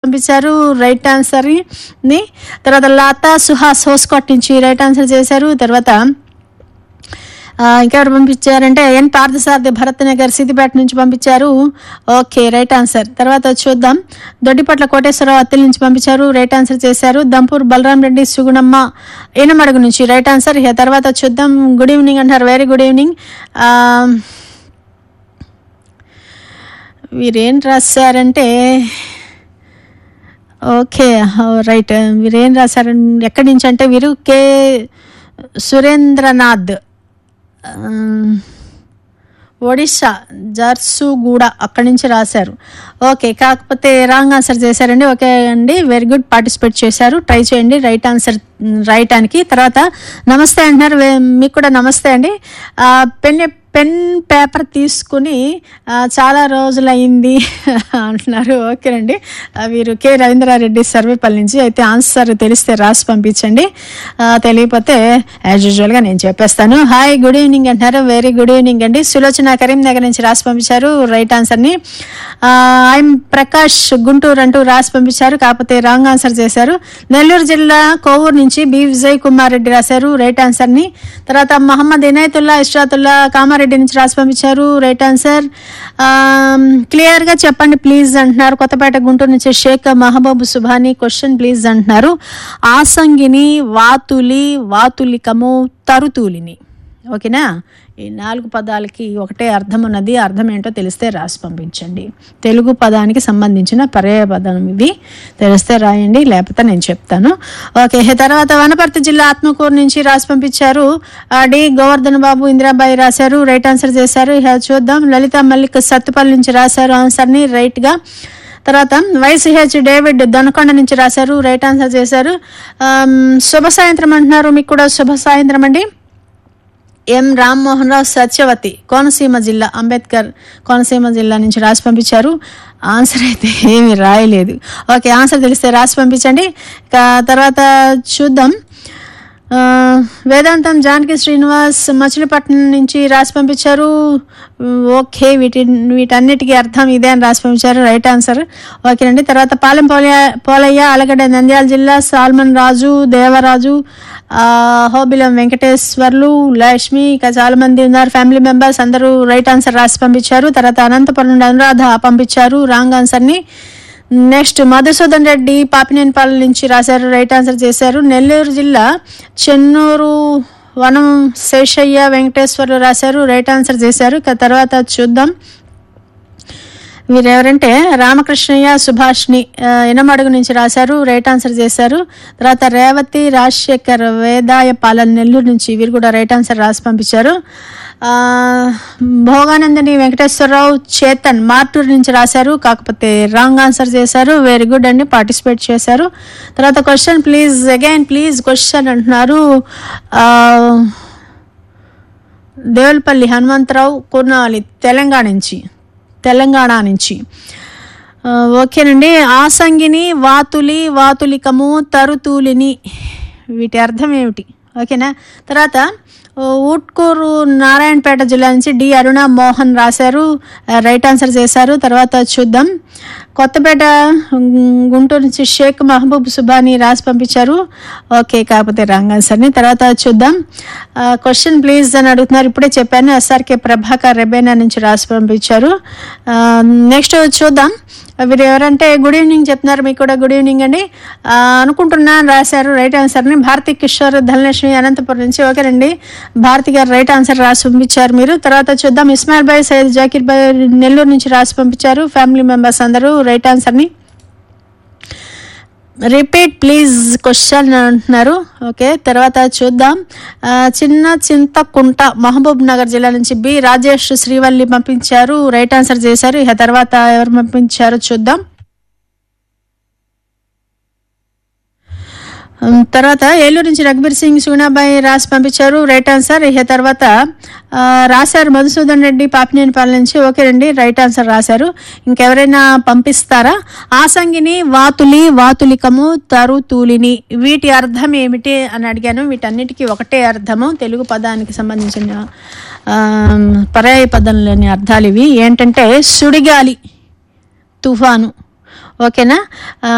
పంపించారు right answer ని తర్వాత లతా సుహాస్ హోస్కోట్ నుంచి రైట్ ఆన్సర్ చేశారు తర్వాత ఆ, ఇంకెవరు పంపించారంటే ఎన్ పార్థసారథి భరత్ నగర్ సిద్దిపేట నుంచి పంపించారు ఓకే రైట్ ఆన్సర్ తర్వాత చూద్దాం దొడ్డిపట్ల కోటేశ్వరరావు అత్తిలి నుంచి పంపించారు రైట్ ఆన్సర్ చేశారు దంపూర్ బలరాం రెడ్డి సుగుణమ్మ ఈనమడుగు నుంచి రైట్ ఆన్సర్ ఇక తర్వాత చూద్దాం గుడ్ ఈవినింగ్ అంటారు వెరీ గుడ్ ఈవినింగ్ ఆ, వీరేం రాశారంటే ఓకే రైట్ వీరేం రాశారు ఎక్కడి నుంచి అంటే వీరు కే సురేంద్రనాథ్ ఆ, ఒడిశా జర్సుగూడ అక్కడి నుంచి రాశారు ఓకే కాకపోతే రాంగ్ ఆన్సర్ చేశారండి ఓకే అండి వెరీ గుడ్ పార్టిసిపేట్ చేశారు ట్రై చేయండి రైట్ ఆన్సర్ రాయటానికి తర్వాత నమస్తే అంటున్నారు వే- మీకు కూడా నమస్తే అండి ఆ, పెన్ పెన్ పేపర్ తీసుకుని ఆ, చాలా రోజులైంది అంటున్నారు ఓకేనండి ఆ, వీరు కె రవీంద్రారెడ్డి సర్వేపల్లి నుంచి అయితే ఆన్సర్ తెలిస్తే రాసి పంపించండి ఆ, తెలియకపోతే యాజ్ యూజువల్గా నేను చెప్పేస్తాను హాయ్ గుడ్ ఈవినింగ్ అంటున్నారు వెరీ గుడ్ ఈవినింగ్ అండి సులోచన కరీంనగర్ నుంచి రాసి పంపించారు రైట్ ఆన్సర్ని ఐఎమ్ ప్రకాష్ గుంటూరు అంటూ రాసి పంపించారు కాకపోతే రాంగ్ ఆన్సర్ చేశారు నెల్లూరు జిల్లా కోవూరు నుంచి బి విజయ్ కుమార్ రెడ్డి రాశారు రైట్ ఆన్సర్ని తర్వాత మహమ్మద్ ఇనాయతుల్లా ఇష్రాతుల్లా కామారెడ్డి నుంచి రాసి పంపించారు రైట్ ఆన్సర్ క్లియర్గా చెప్పండి ప్లీజ్ అంటున్నారు కొత్తపేట గుంటూరు నుంచి షేక్ మహబూబ్ సుభాని క్వశ్చన్ ప్లీజ్ అంటున్నారు ఆసంగిని వాతులి వాతులికము తరుతూలిని ఓకేనా ఈ నాలుగు పదాలకి ఒకటే అర్థం ఉన్నది అర్థం ఏంటో తెలిస్తే రాసి పంపించండి తెలుగు పదానికి సంబంధించిన పర్యాయ పదం ఇది తెలిస్తే రాయండి లేకపోతే నేను చెప్తాను ఓకే తర్వాత వనపర్తి జిల్లా ఆత్మకూరు నుంచి రాసి పంపించారు ఆ, డి గోవర్ధన్ బాబు ఇందిరాబాయి రాశారు రైట్ ఆన్సర్ చేశారు ఇక చూద్దాం లలిత మల్లిక్ సత్తుపల్లి నుంచి రాశారు ఆన్సర్ని రైట్గా తర్వాత వైసీహెచ్ డేవిడ్ దొనకొండ నుంచి రాశారు రైట్ ఆన్సర్ చేశారు ఆమ్, శుభ సాయంత్రం అంటున్నారు మీకు కూడా శుభ సాయంత్రం అండి ఎం రామ్మోహన్ రావు సత్యవతి కోనసీమ జిల్లా అంబేద్కర్ కోనసీమ జిల్లా నుంచి రాసి పంపించారు ఆన్సర్ అయితే ఏమీ రాయలేదు ఓకే ఆన్సర్ తెలిస్తే రాసి పంపించండి ఇక తర్వాత చూద్దాం ఆ, వేదాంతం జానకి శ్రీనివాస్ మచిలీపట్నం నుంచి రాసి పంపించారు ఓకే వీటి వీటన్నిటికీ అర్థం ఇదే అని రాసి పంపించారు రైట్ ఆన్సర్ ఓకేనండి తర్వాత పాలెం పోలయ్య పోలయ్య అలగడ్డ నంద్యాల జిల్లా సాల్మన్ రాజు దేవరాజు ఆ, హోబిలం వెంకటేశ్వర్లు లక్ష్మి ఇక చాలా మంది ఉన్నారు ఫ్యామిలీ మెంబర్స్ అందరూ రైట్ ఆన్సర్ రాసి పంపించారు తర్వాత అనంతపురం నుండి అనురాధ పంపించారు రాంగ్ ఆన్సర్ని నెక్స్ట్ మధుసూదన్ రెడ్డి పాపినేనిపాలెం నుంచి రాశారు రైట్ ఆన్సర్ చేశారు నెల్లూరు జిల్లా చెన్నూరు వనం శేషయ్య వెంకటేశ్వర్లు రాశారు రైట్ ఆన్సర్ చేశారు ఇక తర్వాత చూద్దాం వీరెవరంటే రామకృష్ణయ్య సుభాష్ని ఆ, ఇనమడుగు నుంచి రాశారు రైట్ ఆన్సర్ చేశారు తర్వాత రేవతి రాజశేఖర్ వేదాయ పాలన్ నెల్లూరు నుంచి వీరు కూడా రైట్ ఆన్సర్ రాసి పంపించారు ఆ, భోగానందని వెంకటేశ్వరరావు చేతన్ మార్టూరు నుంచి రాశారు కాకపోతే రాంగ్ ఆన్సర్ చేశారు వెరీ గుడ్ అండి పార్టిసిపేట్ చేశారు తర్వాత question please again please question అంటున్నారు ఆ, దేవులపల్లి హనుమంతరావు కుర్నాలి తెలంగాణ నుంచి తెలంగాణ నుంచి ఆ, ఓకేనండి ఆసంగిని వాతులి వాతులికము తరుతూలిని వీటి అర్థం ఏమిటి ఓకేనా తర్వాత ఓ, ఊట్కూరు నారాయణపేట జిల్లా నుంచి డి అరుణ మోహన్ రాశారు ఆ, రైట్ ఆన్సర్ చేశారు తర్వాత చూద్దాం కొత్తపేట ఉమ్, గుంటూరు నుంచి షేక్ మహబూబ్ సుబాని రాసి పంపించారు ఓకే కాకపోతే రాంగ్ ఆన్సర్ని తర్వాత చూద్దాం క్వశ్చన్ ప్లీజ్ అని అడుగుతున్నారు ఇప్పుడే చెప్పాను ఎస్ఆర్కే ప్రభాకర్ రెబేనా నుంచి రాసి పంపించారు నెక్స్ట్ చూద్దాం వీరు ఎవరంటే గుడ్ ఈవినింగ్ చెప్తున్నారు మీకు కూడా గుడ్ ఈవినింగ్ అండి ఆ, అనుకుంటున్నాను రాశారు రైట్ ఆన్సర్ని భారతి కిషోర్ ధనలక్ష్మి అనంతపురం నుంచి ఓకేనండి భారతి గారు రైట్ ఆన్సర్ రాసి పంపించారు మీరు తర్వాత చూద్దాం ఇస్మాయిల్ భాయ్ సయ్యద్ జాకిర్ భాయ్ నెల్లూరు నుంచి రాసి పంపించారు ఫ్యామిలీ మెంబర్స్ అందరూ రైట్ ఆన్సర్ని రిపీట్ ప్లీజ్ క్వశ్చన్ అంటున్నారు ఓకే తర్వాత చూద్దాం ఆ, చిన్న చింతకుంట మహబూబ్ నగర్ జిల్లా నుంచి బి రాజేష్ శ్రీవల్లి పంపించారు రైట్ ఆన్సర్ చేశారు ఇక తర్వాత ఎవరు పంపించారో చూద్దాం ఉమ్, తర్వాత ఏలూరు నుంచి రఘుబీర్ సింగ్ సూనాబాయి రాసి పంపించారు రైట్ ఆన్సర్ ఇక తర్వాత ఆ, రాశారు మధుసూదన్ రెడ్డి పాపినేనిపాలెం నుంచి ఓకే రండి రైట్ ఆన్సర్ రాశారు ఇంకెవరైనా పంపిస్తారా ఆసంగిని వాతులి వాతులికము తరుతూలిని వీటి అర్థం ఏమిటి అని అడిగాను వీటన్నిటికీ ఒకటే అర్థము తెలుగు పదానికి సంబంధించిన ఆ, పర్యాయ పదంలోని అర్థాలు ఇవి ఏంటంటే సుడిగాలి తుఫాను ఓకేనా ఆ,